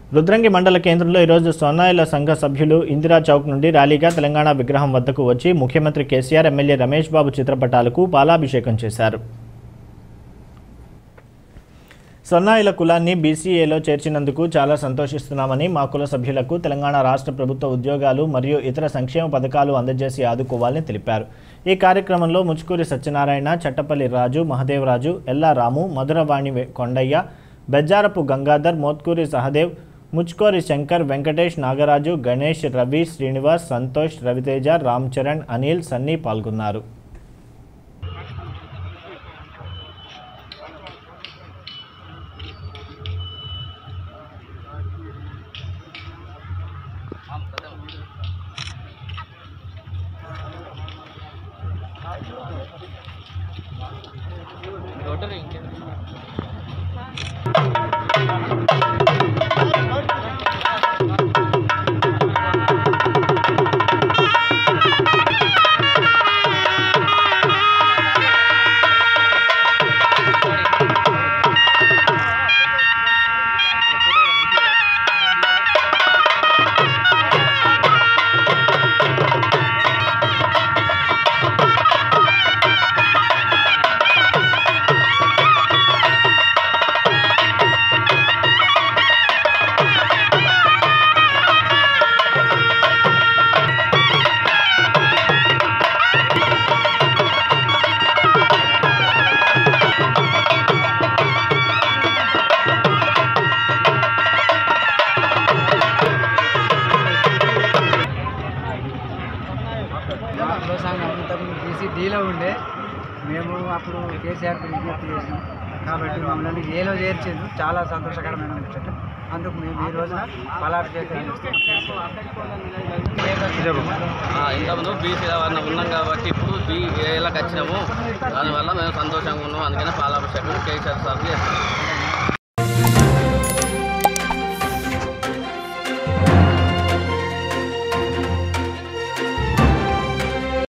రుద్రంగి మండల కేంద్రంలో ఈరోజు సొన్నాయిల సంఘ సభ్యులు ఇందిరా చౌక్ నుండి ర్యాలీగా తెలంగాణ విగ్రహం వద్దకు వచ్చి ముఖ్యమంత్రి కేసీఆర్ ఎమ్మెల్యే రమేష్ బాబు చిత్రపటాలకు పాలాభిషేకం చేశారు సొన్నాయిల కులాన్ని బీసీఏలో చేర్చినందుకు చాలా సంతోషిస్తున్నామని మా కుల సభ్యులకు తెలంగాణ రాష్ట్ర ప్రభుత్వ ఉద్యోగాలు మరియు ఇతర సంక్షేమ పథకాలు అందజేసి ఆదుకోవాలని తెలిపారు ఈ కార్యక్రమంలో ముచ్కూరి సత్యనారాయణ చట్టపల్లి రాజు మహదేవరాజు ఎల్లా రాము మధురవాణి వె- కొండయ్య బెజ్జారపు గంగాధర్ మోత్కూరి సహదేవ్ ముచ్కోరి శంకర్ వెంకటేష్ నాగరాజు గణేష్ రవి శ్రీనివాస్ సంతోష్ రవితేజ రామ్ చరణ్ అనిల్ సన్నీ పాల్గొన్నారు మా ప్రోత్సాహం అంతకుముందు బీసీ డీలో ఉండే మేము అప్పుడు కేసీఆర్కి విజ్ఞప్తి చేసినాం కాబట్టి మమ్మల్ని ఏలో చేర్చింది చాలా సంతోషకరమైన విషయం అందుకు మేము ఈ రోజున బలాభిషేకం ఆ, ఇంతకుముందు బీసీ వారిని ఉన్నాం కాబట్టి ఇప్పుడు బీఏలకు వచ్చినాము దానివల్ల మేము సంతోషంగా ఉన్నాం అందుకనే పాలాభిషేకం కేసీఆర్ సార్కి చేస్తాం